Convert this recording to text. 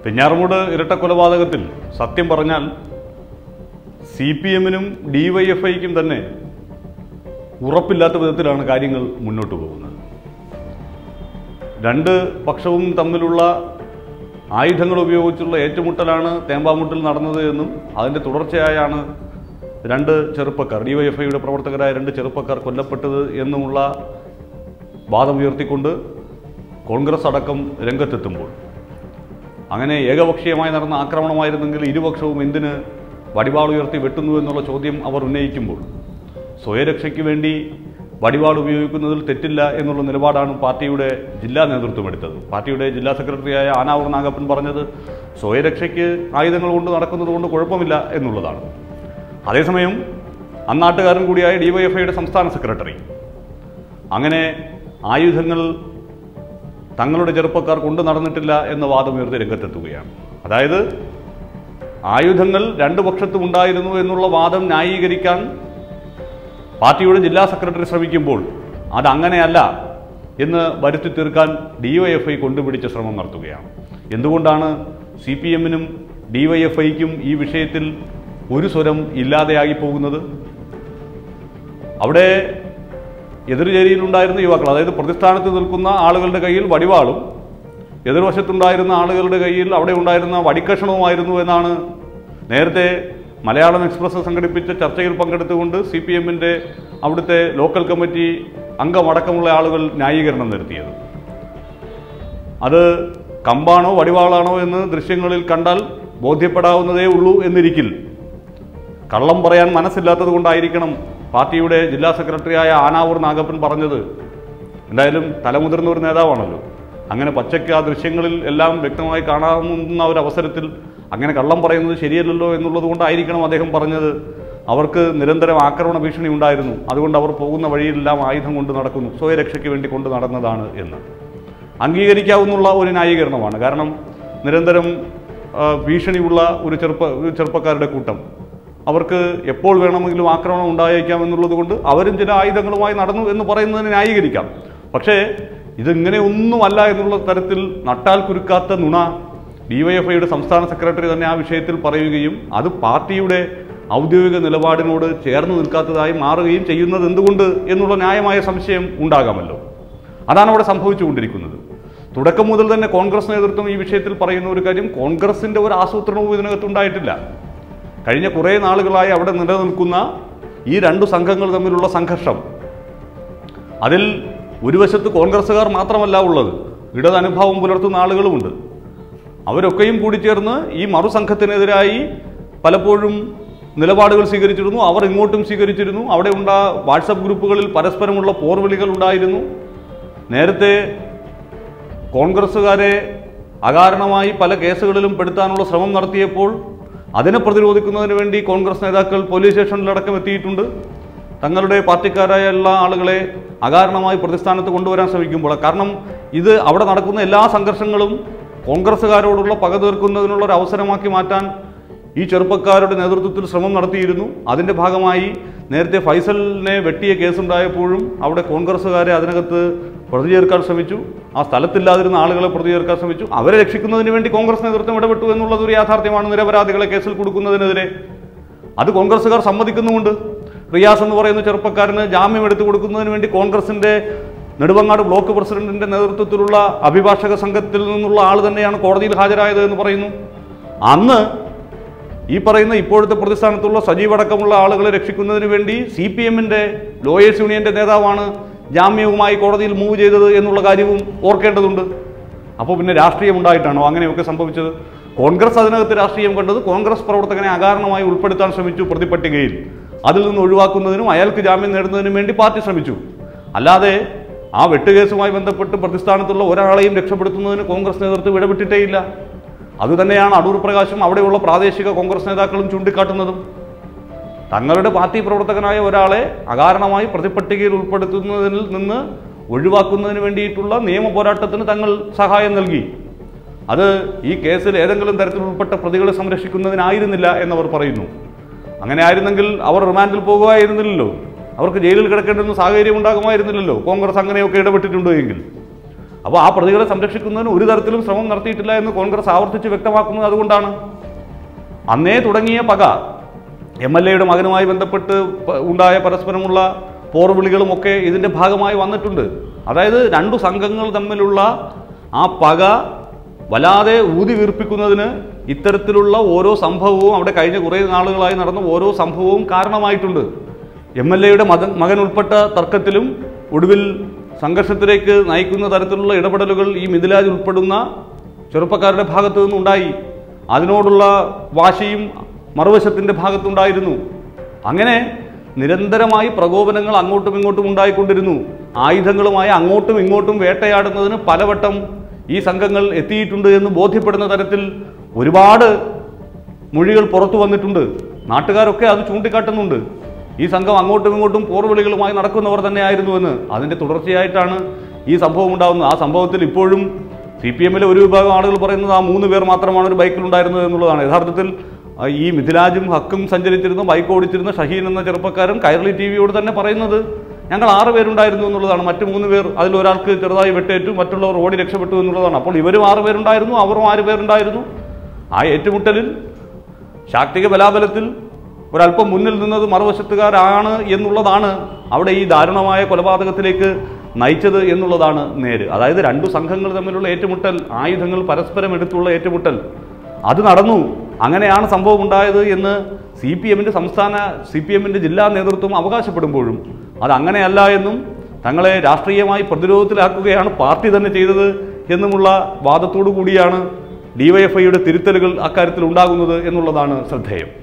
വെഞ്ഞാറമൂട് ഇരട്ടക്കൊലപാതകത്തിൽ സത്യം പറഞ്ഞാൽ സി പി എമ്മിനും ഡി വൈ എഫ് ഐക്കും തന്നെ ഉറപ്പില്ലാത്ത വിധത്തിലാണ് കാര്യങ്ങൾ മുന്നോട്ട് പോകുന്നത് രണ്ട് പക്ഷവും തമ്മിലുള്ള ആയുധങ്ങൾ ഉപയോഗിച്ചുള്ള ഏറ്റുമുട്ടലാണ് തേമ്പാമുട്ടിൽ നടന്നത് എന്നും അതിൻ്റെ തുടർച്ചയായാണ് രണ്ട് ചെറുപ്പക്കാർ ഡി വൈ എഫ് ഐയുടെ പ്രവർത്തകരായ രണ്ട് ചെറുപ്പക്കാർ കൊല്ലപ്പെട്ടത് എന്നുമുള്ള വാദമുയർത്തിക്കൊണ്ട് കോൺഗ്രസ് അടക്കം രംഗത്തെത്തുമ്പോൾ അങ്ങനെ ഏകപക്ഷീയമായി നടന്ന ആക്രമണമായിരുന്നെങ്കിൽ ഇരുപക്ഷവും എന്തിന് വടിവാൾ ഉയർത്തി വെട്ടുന്നു എന്നുള്ള ചോദ്യം അവർ ഉന്നയിക്കുമ്പോൾ സ്വയരക്ഷയ്ക്ക് വേണ്ടി വടിവാൾ ഉപയോഗിക്കുന്നതിൽ തെറ്റില്ല എന്നുള്ള നിലപാടാണ് പാർട്ടിയുടെ ജില്ലാ നേതൃത്വം എടുത്തത് പാർട്ടിയുടെ ജില്ലാ സെക്രട്ടറിയായ ആനാവൂർ നാഗപ്പൻ പറഞ്ഞത് സ്വയരക്ഷയ്ക്ക് ആയുധങ്ങൾ കൊണ്ട് നടക്കുന്നത് കൊണ്ട് കുഴപ്പമില്ല എന്നുള്ളതാണ് അതേസമയം അന്നാട്ടുകാരൻ കൂടിയായ ഡിവൈഎഫ്ഐയുടെ സംസ്ഥാന സെക്രട്ടറി അങ്ങനെ ആയുധങ്ങൾ തങ്ങളുടെ ചെറുപ്പക്കാർ കൊണ്ടു നടന്നിട്ടില്ല എന്ന വാദമുയർത്തി രംഗത്തെത്തുകയാണ് അതായത് ആയുധങ്ങൾ രണ്ട് പക്ഷത്തും ഉണ്ടായിരുന്നു എന്നുള്ള വാദം ന്യായീകരിക്കാൻ പാർട്ടിയുടെ ജില്ലാ സെക്രട്ടറി ശ്രമിക്കുമ്പോൾ അതങ്ങനെയല്ല എന്ന് വരുത്തി തീർക്കാൻ ഡിവൈഎഫ്ഐ കൊണ്ടുപിടിച്ച ശ്രമം നടത്തുകയാണ് എന്തുകൊണ്ടാണ് സി പി എമ്മിനും ഡിവൈഎഫ്ഐക്കും ഈ വിഷയത്തിൽ ഒരു സ്വരം ഇല്ലാതെയായി പോകുന്നത് അവിടെ എതിർചേരിയിലുണ്ടായിരുന്ന യുവാക്കൾ അതായത് പ്രതിസ്ഥാനത്ത് നിൽക്കുന്ന ആളുകളുടെ കയ്യിൽ വടിവാളും എതിർവശത്തുണ്ടായിരുന്ന ആളുകളുടെ കയ്യിൽ അവിടെ ഉണ്ടായിരുന്ന വടിക്കഷണവുമായിരുന്നു എന്നാണ് നേരത്തെ മലയാളം എക്സ്പ്രസ് സംഘടിപ്പിച്ച ചർച്ചയിൽ പങ്കെടുത്തുകൊണ്ട് സി പി എമ്മിൻ്റെ അവിടുത്തെ ലോക്കൽ കമ്മിറ്റി അംഗമടക്കമുള്ള ആളുകൾ ന്യായീകരണം നടത്തിയത് അത് കമ്പാണോ വടിവാളാണോ എന്ന് ദൃശ്യങ്ങളിൽ കണ്ടാൽ ബോധ്യപ്പെടാവുന്നതേ ഉള്ളൂ എന്നിരിക്കിൽ കള്ളം പറയാൻ മനസ്സില്ലാത്തത് കൊണ്ടായിരിക്കണം പാർട്ടിയുടെ ജില്ലാ സെക്രട്ടറിയായ ആനാവൂർ നാഗപ്പൻ പറഞ്ഞത് എന്തായാലും തലമുതിർന്ന ഒരു നേതാവാണല്ലോ അങ്ങനെ പച്ചയ്ക്ക് ആ ദൃശ്യങ്ങളിൽ എല്ലാം വ്യക്തമായി കാണാവുന്ന ഒരു അവസരത്തിൽ അങ്ങനെ കള്ളം പറയുന്നത് ശരിയല്ലല്ലോ എന്നുള്ളത് കൊണ്ടായിരിക്കണം അദ്ദേഹം പറഞ്ഞത് അവർക്ക് നിരന്തരം ആക്രമണ ഭീഷണി ഉണ്ടായിരുന്നു അതുകൊണ്ട് അവർ പോകുന്ന വഴിയിലെല്ലാം ആയുധം കൊണ്ട് നടക്കുന്നു സ്വയരക്ഷയ്ക്ക് വേണ്ടി കൊണ്ട് നടന്നതാണ് എന്ന് അംഗീകരിക്കാവുന്നുള്ള ഒരു ന്യായീകരണമാണ് കാരണം നിരന്തരം ആ, ഭീഷണിയുള്ള ഒരു ചെറുപ്പ ഒരു ചെറുപ്പക്കാരുടെ കൂട്ടം അവർക്ക് എപ്പോൾ വേണമെങ്കിലും ആക്രമണം ഉണ്ടായേക്കാം എന്നുള്ളത് കൊണ്ട് അവരും ചില ആയുധങ്ങളുമായി നടന്നു എന്ന് പറയുന്നതിന് ന്യായീകരിക്കാം പക്ഷേ ഇതിങ്ങനെ ഒന്നുമല്ല എന്നുള്ള തരത്തിൽ നട്ടാൽ കുരുക്കാത്ത നുണ ഡിവൈഎഫ്ഐയുടെ സംസ്ഥാന സെക്രട്ടറി തന്നെ ആ വിഷയത്തിൽ പറയുകയും അത് പാർട്ടിയുടെ ഔദ്യോഗിക നിലപാടിനോട് ചേർന്ന് നിൽക്കാത്തതായി മാറുകയും ചെയ്യുന്നത് എന്തുകൊണ്ട് എന്നുള്ള ന്യായമായ സംശയം ഉണ്ടാകാമല്ലോ അതാണ് അവിടെ സംഭവിച്ചുകൊണ്ടിരിക്കുന്നത് തുടക്കം മുതൽ തന്നെ കോൺഗ്രസ് നേതൃത്വം ഈ വിഷയത്തിൽ പറയുന്ന ഒരു കാര്യം കോൺഗ്രസിന്റെ ഒരു ആസൂത്രണവും ഇതിനകത്തുണ്ടായിട്ടില്ല കഴിഞ്ഞ കുറേ നാളുകളായി അവിടെ നിലനിൽക്കുന്ന ഈ രണ്ടു സംഘങ്ങൾ തമ്മിലുള്ള സംഘർഷം അതിൽ ഒരു വശത്ത് കോൺഗ്രസ്സുകാർ മാത്രമല്ല ഉള്ളത് ഇടത് അനുഭാവം പുലർത്തുന്ന ആളുകളുമുണ്ട് അവരൊക്കെയും കൂടിച്ചേർന്ന് ഈ മറുസംഘത്തിനെതിരായി പലപ്പോഴും നിലപാടുകൾ സ്വീകരിച്ചിരുന്നു അവർ ഇങ്ങോട്ടും സ്വീകരിച്ചിരുന്നു അവിടെ ഉണ്ട വാട്സപ്പ് ഗ്രൂപ്പുകളിൽ പരസ്പരമുള്ള പോർവിളികൾ ഉണ്ടായിരുന്നു നേരത്തെ കോൺഗ്രസ്സുകാരെ അകാരണമായി പല കേസുകളിലും പെടുത്താനുള്ള ശ്രമം നടത്തിയപ്പോൾ അതിനെ പ്രതിരോധിക്കുന്നതിന് വേണ്ടി കോൺഗ്രസ് നേതാക്കൾ പോലീസ് സ്റ്റേഷനിലടക്കം എത്തിയിട്ടുണ്ട് തങ്ങളുടെ പാർട്ടിക്കാരായ എല്ലാ ആളുകളെ അകാരണമായി പ്രതിസ്ഥാനത്ത് കൊണ്ടുവരാൻ ശ്രമിക്കുമ്പോൾ കാരണം ഇത് അവിടെ നടക്കുന്ന എല്ലാ സംഘർഷങ്ങളും കോൺഗ്രസ്സുകാരോടുള്ള പക തീർക്കുന്നതിനുള്ള ഒരു അവസരമാക്കി മാറ്റാൻ ഈ ചെറുപ്പക്കാരുടെ നേതൃത്വത്തിൽ ശ്രമം നടത്തിയിരുന്നു അതിൻ്റെ ഭാഗമായി നേരത്തെ ഫൈസലിനെ വെട്ടിയ കേസുണ്ടായപ്പോഴും അവിടെ കോൺഗ്രസ്സുകാരെ അതിനകത്ത് പ്രതി ചേർക്കാൻ ശ്രമിച്ചു ആ സ്ഥലത്തില്ലാതിരുന്ന ആളുകളെ പ്രതി ചേർക്കാൻ ശ്രമിച്ചു അവരെ രക്ഷിക്കുന്നതിന് വേണ്ടി കോൺഗ്രസ് നേതൃത്വം ഇടപെട്ടു എന്നുള്ളത് ഒരു യാഥാർത്ഥ്യമാണ് നിരപരാധികളെ കേസിൽ കൊടുക്കുന്നതിനെതിരെ അത് കോൺഗ്രസ്സുകാർ സമ്മതിക്കുന്നുമുണ്ട് റിയാസ് എന്ന് പറയുന്ന ചെറുപ്പക്കാരന് ജാമ്യം എടുത്തു കൊടുക്കുന്നതിന് വേണ്ടി കോൺഗ്രസിന്റെ നെടുവങ്ങാട് ബ്ലോക്ക് പ്രസിഡന്റിന്റെ നേതൃത്വത്തിലുള്ള അഭിഭാഷക സംഘത്തിൽ നിന്നുള്ള ആൾ തന്നെയാണ് കോടതിയിൽ ഹാജരായത് എന്ന് പറയുന്നു അന്ന് ഈ പറയുന്ന ഇപ്പോഴത്തെ പ്രതിസ്ഥാനത്തുള്ള സജീവ് അടക്കമുള്ള ആളുകളെ രക്ഷിക്കുന്നതിന് വേണ്ടി സി പി എമ്മിന്റെ ലോയേഴ്സ് യൂണിയന്റെ നേതാവാണ് ജാമ്യവുമായി കോടതിയിൽ മൂവ് ചെയ്തത് എന്നുള്ള കാര്യവും ഓർക്കേണ്ടതുണ്ട് അപ്പോൾ പിന്നെ രാഷ്ട്രീയം ഉണ്ടായിട്ടാണോ അങ്ങനെയൊക്കെ സംഭവിച്ചത് കോൺഗ്രസ് അതിനകത്ത് രാഷ്ട്രീയം കണ്ടത് കോൺഗ്രസ് പ്രവർത്തകനെ അകാരണമായി ഉൾപ്പെടുത്താൻ ശ്രമിച്ചു പ്രതിപട്ടികയിൽ അതിൽ നിന്ന് ഒഴിവാക്കുന്നതിനും അയാൾക്ക് ജാമ്യം നേടുന്നതിനും വേണ്ടി പാർട്ടി ശ്രമിച്ചു അല്ലാതെ ആ വെട്ടുകേസുമായി ബന്ധപ്പെട്ട് പ്രതിസ്ഥാനത്തുള്ള ഒരാളെയും രക്ഷപ്പെടുത്തുന്നതിന് കോൺഗ്രസ് നേതൃത്വം ഇടപെട്ടിട്ടേയില്ല അതുതന്നെയാണ് അടൂർ പ്രകാശും അവിടെയുള്ള പ്രാദേശിക കോൺഗ്രസ് നേതാക്കളും ചൂണ്ടിക്കാട്ടുന്നതും തങ്ങളുടെ പാർട്ടി പ്രവർത്തകനായ ഒരാളെ അകാരണമായി പ്രതിപട്ടികയിൽ ഉൾപ്പെടുത്തുന്നതിൽ നിന്ന് ഒഴിവാക്കുന്നതിന് വേണ്ടിയിട്ടുള്ള നിയമ പോരാട്ടത്തിന് തങ്ങൾ സഹായം നൽകി അത് ഈ കേസിൽ ഏതെങ്കിലും തരത്തിൽ ഉൾപ്പെട്ട പ്രതികളെ സംരക്ഷിക്കുന്നതിനായിരുന്നില്ല എന്നവർ പറയുന്നു അങ്ങനെ ആയിരുന്നെങ്കിൽ അവർ റിമാൻഡിൽ പോകുമായിരുന്നില്ലല്ലോ അവർക്ക് ജയിലിൽ കിടക്കേണ്ടുന്ന സാഹചര്യം ഉണ്ടാകുമായിരുന്നില്ലല്ലോ കോൺഗ്രസ് അങ്ങനെയൊക്കെ ഇടപെട്ടിട്ടുണ്ടോ എങ്കിൽ അപ്പോൾ ആ പ്രതികളെ സംരക്ഷിക്കുന്നതിന് ഒരു തരത്തിലും ശ്രമം നടത്തിയിട്ടില്ല എന്ന് കോൺഗ്രസ് ആവർത്തിച്ച് വ്യക്തമാക്കുന്നത് അതുകൊണ്ടാണ് അന്നേ തുടങ്ങിയ പക എം എൽ എയുടെ മകനുമായി ബന്ധപ്പെട്ട് പ- ഉണ്ടായ പരസ്പരമുള്ള പോർവിളികളുമൊക്കെ ഇതിൻ്റെ ഭാഗമായി വന്നിട്ടുണ്ട് അതായത് രണ്ടു സംഘങ്ങൾ തമ്മിലുള്ള ആ പക വല്ലാതെ ഊതി വീർപ്പിക്കുന്നതിന് ഇത്തരത്തിലുള്ള ഓരോ സംഭവവും അവിടെ കഴിഞ്ഞ കുറേ നാളുകളായി നടന്ന ഓരോ സംഭവവും കാരണമായിട്ടുണ്ട് എം എൽ എയുടെ മകൻ മകൻ ഉൾപ്പെട്ട തർക്കത്തിലും ഒടുവിൽ സംഘർഷത്തിലേക്ക് നയിക്കുന്ന തരത്തിലുള്ള ഇടപെടലുകൾ ഈ മിഥിലാജ് ഉൾപ്പെടുന്ന ചെറുപ്പക്കാരുടെ ഭാഗത്തു നിന്നുണ്ടായി അതിനോടുള്ള വാശിയും മറുവശത്തിൻ്റെ ഭാഗത്തുണ്ടായിരുന്നു അങ്ങനെ നിരന്തരമായി പ്രകോപനങ്ങൾ അങ്ങോട്ടും ഇങ്ങോട്ടും ഉണ്ടായിക്കൊണ്ടിരുന്നു ആയുധങ്ങളുമായി അങ്ങോട്ടും ഇങ്ങോട്ടും വേട്ടയാടുന്നതിന് പലവട്ടം ഈ സംഘങ്ങൾ എത്തിയിട്ടുണ്ട് എന്ന് ബോധ്യപ്പെടുന്ന തരത്തിൽ ഒരുപാട് മൊഴികൾ പുറത്തു വന്നിട്ടുണ്ട് നാട്ടുകാരൊക്കെ അത് ചൂണ്ടിക്കാട്ടുന്നുണ്ട് ഈ സംഘം അങ്ങോട്ടും ഇങ്ങോട്ടും പോർവിളികളുമായി നടക്കുന്നവർ തന്നെയായിരുന്നുവെന്ന് അതിൻ്റെ തുടർച്ചയായിട്ടാണ് ഈ സംഭവം ഉണ്ടാകുന്നത് ആ സംഭവത്തിൽ ഇപ്പോഴും സി പി എമ്മിലെ ഒരു വിഭാഗം ആളുകൾ പറയുന്നത് ആ മൂന്ന് പേർ മാത്രമാണ് ഒരു ബൈക്കിലുണ്ടായിരുന്നത് എന്നുള്ളതാണ് യഥാർത്ഥത്തിൽ ആ, ഈ മിഥിലാജും ഹക്കും സഞ്ചരിച്ചിരുന്ന ബൈക്ക് ഓടിച്ചിരുന്ന ഷഹീൻ എന്ന ചെറുപ്പക്കാരൻ കൈരളി ടി വിയോട് തന്നെ പറയുന്നത് ഞങ്ങൾ ആറ് പേരുണ്ടായിരുന്നു എന്നുള്ളതാണ് മറ്റു മൂന്ന് പേർ അതിൽ ഒരാൾക്ക് ചെറുതായി വെട്ടേറ്റു മറ്റുള്ളവർ ഓടി രക്ഷപ്പെട്ടു എന്നുള്ളതാണ് അപ്പോൾ ഇവരും ആറ് പേരുണ്ടായിരുന്നു അവരും ആറ് പേരുണ്ടായിരുന്നു ആ ഏറ്റുമുട്ടലിൽ ശാക്തിക ബലാബലത്തിൽ ഒരല്പം മുന്നിൽ നിന്നത് മറുവശത്തുകാരാണ് എന്നുള്ളതാണ് അവിടെ ഈ ദാരുണമായ കൊലപാതകത്തിലേക്ക് നയിച്ചത് എന്നുള്ളതാണ് നേര് അതായത് രണ്ടു സംഘങ്ങൾ തമ്മിലുള്ള ഏറ്റുമുട്ടൽ ആയുധങ്ങൾ പരസ്പരം എടുത്തുള്ള ഏറ്റുമുട്ടൽ അത് നടന്നു അങ്ങനെയാണ് സംഭവം ഉണ്ടായത് എന്ന് സി പി എമ്മിൻ്റെ സംസ്ഥാന സി പി എമ്മിൻ്റെ ജില്ലാ നേതൃത്വം അവകാശപ്പെടുമ്പോഴും അത് അങ്ങനെയല്ല എന്നും തങ്ങളെ രാഷ്ട്രീയമായി പ്രതിരോധത്തിലാക്കുകയാണ് പാർട്ടി തന്നെ ചെയ്തത് എന്നുമുള്ള വാദത്തോടു കൂടിയാണ് ഡിവൈഎഫ്ഐയുടെ തിരുത്തലുകൾ അക്കാര്യത്തിൽ ഉണ്ടാകുന്നത് എന്നുള്ളതാണ് ശ്രദ്ധേയം